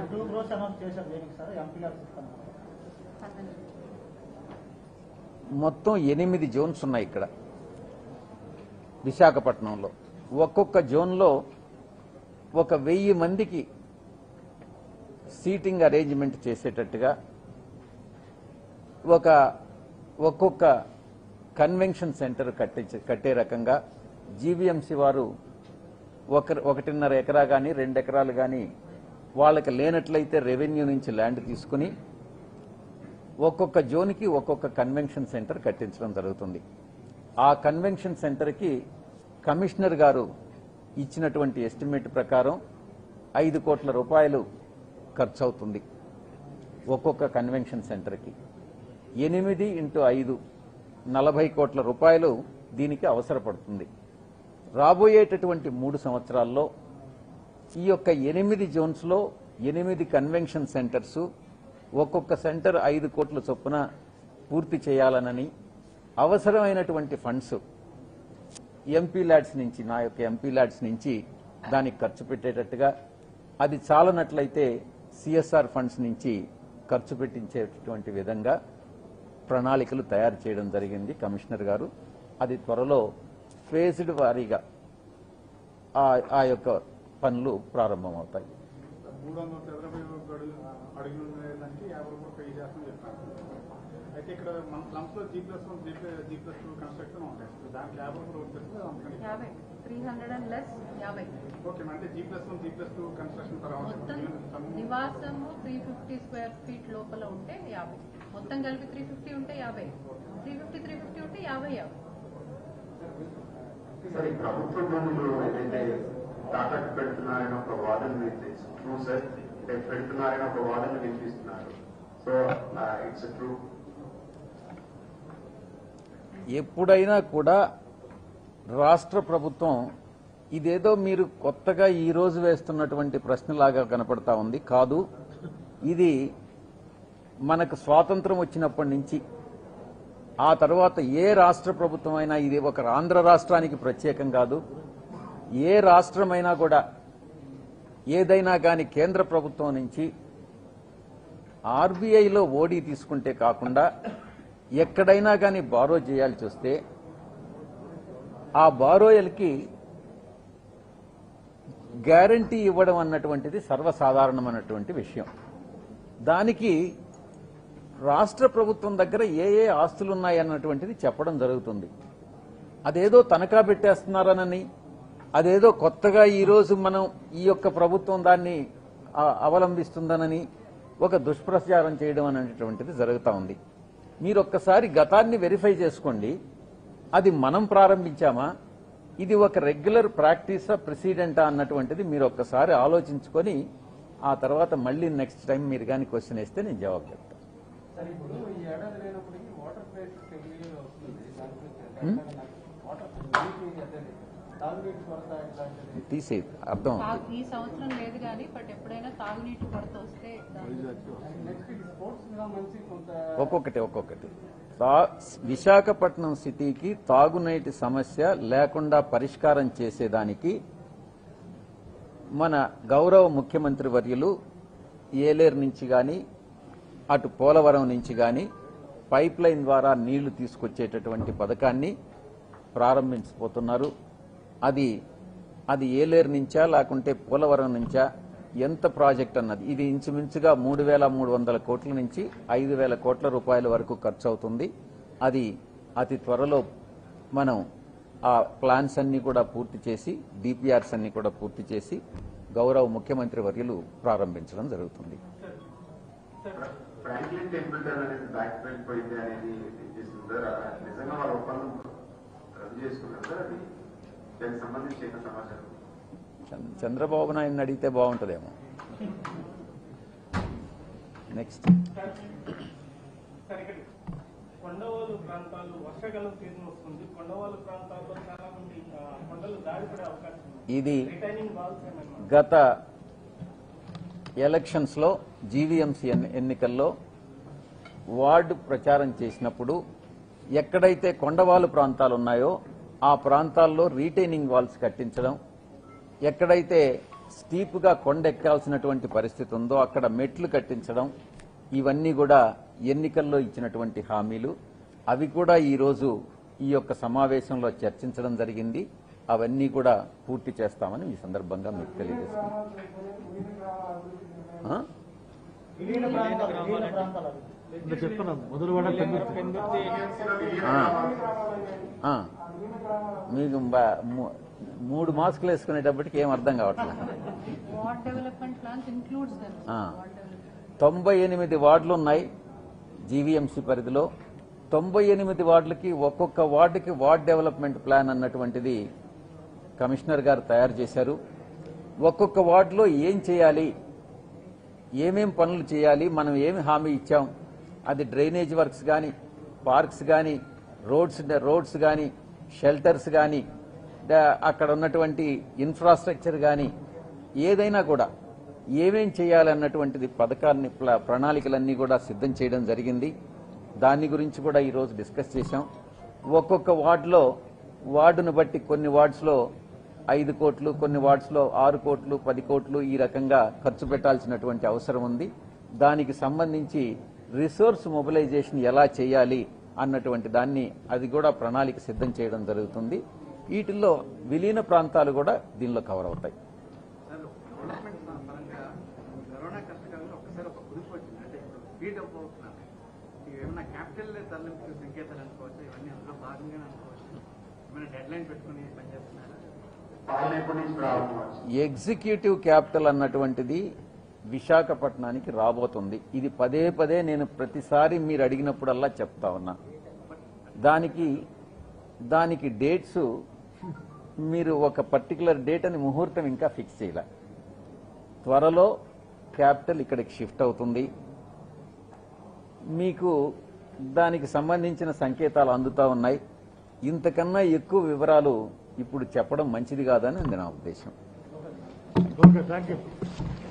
Two crores announce చేశారు దేనికి sir MP labs ఇస్తాను మొత్తం ఎనిమిది జోన్స్ ఉన్నాయి ఇక్కడ విశాఖపట్నంలో ఒక్కొక్క జోన్లో ఒక వెయ్యి మందికి సీటింగ్ అరేంజ్మెంట్ చేసేటట్టుగా ఒక ఒక్కొక్క కన్వెన్షన్ సెంటర్ కట్టించే కట్టే రకంగా జీవీఎంసీ వారు ఒక ఒకటిన్నర ఎకరా కానీ రెండు ఎకరాలు కానీ వాళ్ళకి లేనట్లయితే రెవెన్యూ నుంచి ల్యాండ్ తీసుకుని ఒక్కొక్క జోన్కి ఒక్కొక్క కన్వెన్షన్ సెంటర్ కట్టించడం జరుగుతుంది ఆ కన్వెన్షన్ సెంటర్కి కమిషనర్ గారు ఇచ్చినటువంటి ఎస్టిమేట్ ప్రకారం ఐదు కోట్ల రూపాయలు ఖర్చు అవుతుంది ఒక్కొక్క కన్వెన్షన్ సెంటర్కి ఎనిమిది ఇంటూ ఐదు నలభై కోట్ల రూపాయలు దీనికి అవసరపడుతుంది రాబోయేటటువంటి మూడు సంవత్సరాల్లో ఈ యొక్క ఎనిమిది జోన్స్లో ఎనిమిది కన్వెన్షన్ సెంటర్స్ ఒక్కొక్క సెంటర్ ఐదు కోట్ల చొప్పున పూర్తి చేయాలనని అవసరమైనటువంటి ఫండ్స్ ఎంపీ ల్యాడ్స్ నుంచి నా యొక్క ఎంపీ ల్యాడ్స్ నుంచి దానికి ఖర్చు పెట్టేటట్టుగా అది చాలనట్లయితే సిఎస్ఆర్ ఫండ్స్ నుంచి ఖర్చు పెట్టించేటటువంటి విధంగా ప్రణాళికలు తయారు చేయడం జరిగింది కమిషనర్ గారు అది త్వరలో ఫేజ్డ్ వారీగా ఆ- ఆ యొక్క పనులు ప్రారంభమవుతాయి మూడు వందల చదరపు గడులు అడుగులు ఉండేదానికి యాభై రూపాయలు పే చేస్తామని చెప్తాను అయితే ఇక్కడ మన స్లమ్స్ లో G plus one G G plus two construction ఉంటాయి దానికి యాభై రూపాయలు వచ్చేస్తుంది అందుకని యాభై త్రీ హండ్రెడ్ అండ్ లెస్ యాభై ఓకే అంటే G plus one G plus two construction మొత్తం తర్వాత నివాసము త్రీ ఫిఫ్టీ స్క్వేర్ ఫీట్ లోపల ఉంటే యాభై మొత్తం కలిపి త్రీ ఫిఫ్టీ ఉంటే యాభై త్రీ ఫిఫ్టీ త్రీ ఫిఫ్టీ ఉంటే యాభై యాభై సార్ ఈ ప్రభుత్వ భూములు ఏదైతే తాకట్టు పెడుతున్నారని ఒక వాదన వినిపిస్తుంది ట్రూ సార్ అంటే పెడుతున్నారని ఒక వాదన వినిపిస్తున్నారు సో ఇట్స్ ట్రూ ఎప్పుడైనా కూడా రాష్ట్ర ప్రభుత్వం ఇదేదో మీరు కొత్తగా ఈ రోజు వేస్తున్నటువంటి ప్రశ్నలాగా కనపడతా ఉంది కాదు ఇది మనకు స్వాతంత్రం వచ్చినప్పటి నుంచి ఆ తర్వాత ఏ రాష్ట్ర ప్రభుత్వం అయినా ఇది ఒక ఆంధ్ర రాష్ట్రానికి ప్రత్యేకం కాదు ఏ రాష్ట్రమైనా కూడా ఏదైనా కానీ కేంద్ర ప్రభుత్వం నుంచి ఆర్బీఐలో ఓడీ తీసుకుంటే కాకుండా ఎక్కడైనా కానీ బారో చేయాల్సి వస్తే ఆ బారోయల్కి గ్యారంటీ ఇవ్వడం అన్నటువంటిది సర్వసాధారణమైనటువంటి విషయం దానికి రాష్ట్ర ప్రభుత్వం దగ్గర ఏ ఏ ఆస్తులు ఉన్నాయన్నటువంటిది చెప్పడం జరుగుతుంది అదేదో తనఖా పెట్టేస్తున్నారనని అదేదో కొత్తగా ఈ రోజు మనం ఈ యొక్క ప్రభుత్వం దాన్ని ఆ, అవలంబిస్తుందనని ఒక దుష్ప్రచారం చేయడం అనేటువంటిది జరుగుతూ ఉంది మీరు ఒక్కసారి గతాన్ని వెరిఫై చేసుకోండి అది మనం ప్రారంభించామా ఇది ఒక రెగ్యులర్ ప్రాక్టీసా ప్రెసిడెంటా అన్నటువంటిది మీరు ఒక్కసారి ఆలోచించుకొని ఆ తర్వాత మళ్ళీ నెక్స్ట్ టైం మీరు కానీ క్వశ్చన్ వేస్తే నేను జవాబు చెప్తాను సార్ ఇప్పుడు ఈ ఏడాది లేనప్పటికీ వాటర్ క్రైసిస్ ఎవ్రీ వస్తుంది హ్మ్? దానికి వాటర్ నీటి అదే తాగునీటి కొరత ఇట్లాంటిది తీసే అర్థం అవుతుంది తాగు- ఈ సంవత్సరం లేదు కానీ బట్ ఎప్పుడైనా తాగునీటి కొరత వస్తే దాన్ని నెక్స్ట్ ఇది స్పోర్ట్స్ గా మంచి కొంత ఒక్కొక్కటి ఒక్కొక్కటి తా- విశాఖపట్నం సిటీకి తాగునీటి సమస్య లేకుండా పరిష్కారం చేసేదానికి మన గౌరవ ముఖ్యమంత్రి వర్యులు ఏలేరు నుంచి కానీ అటు పోలవరం నుంచి కానీ పైప్ లైన్ ద్వారా నీళ్లు తీసుకొచ్చేటటువంటి పథకాన్ని ప్రారంభించబోతున్నారు అది అది ఏలేరు నుంచా లేకుంటే పోలవరం నుంచా ఎంత ప్రాజెక్ట్ అన్నది ఇది ఇంచుమించుగా మూడు వేల మూడు వందల కోట్ల నుంచి ఐదు వేల కోట్ల రూపాయల వరకు ఖర్చు అవుతుంది అది అతి త్వరలో మనం ఆ ప్లాన్స్ అన్ని కూడా పూర్తి చేసి డిపిఆర్స్ అన్ని కూడా పూర్తి చేసి గౌరవ ముఖ్యమంత్రి వర్యులు ప్రారంభించడం జరుగుతుంది ఫ్రాంక్లిన్ టెంపుల్టన్ అనేది బ్యాక్ వెళ్ళిపోయింది అనేది చేసింది సార్ ఆ నిజంగా వాళ్ళ ఒప్పందం రద్దు చేసుకున్నారు సార్ అది దానికి సంబంధించి ఏమైనా సమాచారం చంద్ర- చంద్రబాబు నాయుడిని అడిగితే బాగుంటుందేమో నెక్స్ట్ సార్ ఇక్కడ కొండవాలు ప్రాంతాలు వర్షాకాలం సీజన్ వస్తుంది కొండవాలు ప్రాంతాల్లో చాలా మంది ఆ, కొండలు దాడి పడే అవకాశం ఉంది ఇది రిటైనింగ్ వాల్స్ ఏమన్నా గత ఎలక్షన్స్ లో జీవీఎంసీ ఎన్నికల్లో వార్డు ప్రచారం చేసినప్పుడు ఎక్కడైతే కొండవాలు ప్రాంతాలు ఉన్నాయో ఆ ప్రాంతాల్లో రీటైనింగ్ వాల్స్ కట్టించడం ఎక్కడైతే స్టీప్గా కొండెక్కాల్సినటువంటి పరిస్థితి ఉందో అక్కడ మెట్లు కట్టించడం ఇవన్నీ కూడా ఎన్నికల్లో ఇచ్చినటువంటి హామీలు అవి కూడా ఈరోజు ఈ యొక్క సమావేశంలో చర్చించడం జరిగింది అవన్నీ కూడా పూర్తి చేస్తామని ఈ సందర్భంగా మీకు తెలియజేస్తున్నాను ఆ? విలీన ప్రాంతాలు విలీన ప్రాంతాలు అవి. చెప్తున్నాం మొదలుగొండ పెందుర్తి ఆ. ఆ. మీకు బా- మూ- మూడు మాస్కులు వేసుకునేటప్పటికి ఏం అర్థం కావట్లేదు ward development plans includes them ఆ. వార్డ్ డెవలప్మెంట్ తొంభై ఎనిమిది వార్డులు ఉన్నాయి జీవీఎంసీ పరిధిలో తొంభై ఎనిమిది వార్డులకి ఒక్కొక్క వార్డుకి వార్డ్ డెవలప్మెంట్ ప్లాన్ అన్నటువంటిది కమిషనర్ గారు తయారు చేశారు ఒక్కొక్క వార్డులో ఏం చేయాలి ఏమేం పనులు చేయాలి మనం ఏమి హామీ ఇచ్చాం అది డ్రైనేజ్ వర్క్స్ కానీ పార్క్స్ కానీ రోడ్స్ రోడ్స్ కానీ షెల్టర్స్ కానీ అక్కడ ఉన్నటువంటి ఇన్ఫ్రాస్ట్రక్చర్ కానీ ఏదైనా కూడా ఏమేం చేయాలన్నటువంటిది పథకాన్ని ప్ల- ప్రణాళికలన్నీ కూడా సిద్ధం చేయడం జరిగింది దాని గురించి కూడా ఈరోజు డిస్కస్ చేశాం ఒక్కొక్క వార్డులో వార్డును బట్టి కొన్ని వార్డ్స్లో ఐదు కోట్లు కొన్ని వార్డ్స్లో ఆరు కోట్లు పది కోట్లు ఈ రకంగా ఖర్చు పెట్టాల్సినటువంటి అవసరం ఉంది దానికి సంబంధించి రిసోర్స్ మొబిలైజేషన్ ఎలా చేయాలి అన్నటువంటి దాన్ని అది కూడా ప్రణాళిక సిద్ధం చేయడం జరుగుతుంది వీటిల్లో విలీన ప్రాంతాలు కూడా దీనిలో కవర్ అవుతాయి సార్ డెవలప్మెంట్ పరంగా కరోనా కష్టకాలంలో ఒక్కసారి ఒక కుదుపు వచ్చింది అంటే ఇప్పుడు స్పీడ్ అప్ అవుతున్నారు ఇవి ఏమైనా క్యాపిటల్ తరలింపు సంకేతాలు అనుకోవచ్చు ఇవన్నీ అందులో భాగంగానే అనుకోవచ్చు ఏమైనా డెడ్ లైన్ పెట్టుకుని పనిచేస్తున్నారా పాలన ఎప్పటి నుంచి ప్రారంభం వచ్చింది ఎగ్జిక్యూటివ్ క్యాపిటల్ అన్నటువంటిది విశాఖపట్నానికి రాబోతుంది ఇది పదే పదే నేను ప్రతిసారి మీరు అడిగినప్పుడల్లా చెప్తా ఉన్నా దానికి దానికి డేట్స్ మీరు ఒక పర్టికులర్ డేట్ అని ముహూర్తం ఇంకా ఫిక్స్ చేయలే త్వరలో క్యాపిటల్ ఇక్కడికి షిఫ్ట్ అవుతుంది మీకు దానికి సంబంధించిన సంకేతాలు అందుతా ఉన్నాయి ఇంతకన్నా ఎక్కువ వివరాలు ఇప్పుడు చెప్పడం మంచిది కాదని నా ఉద్దేశం ఓకే థ్యాంక్ యూ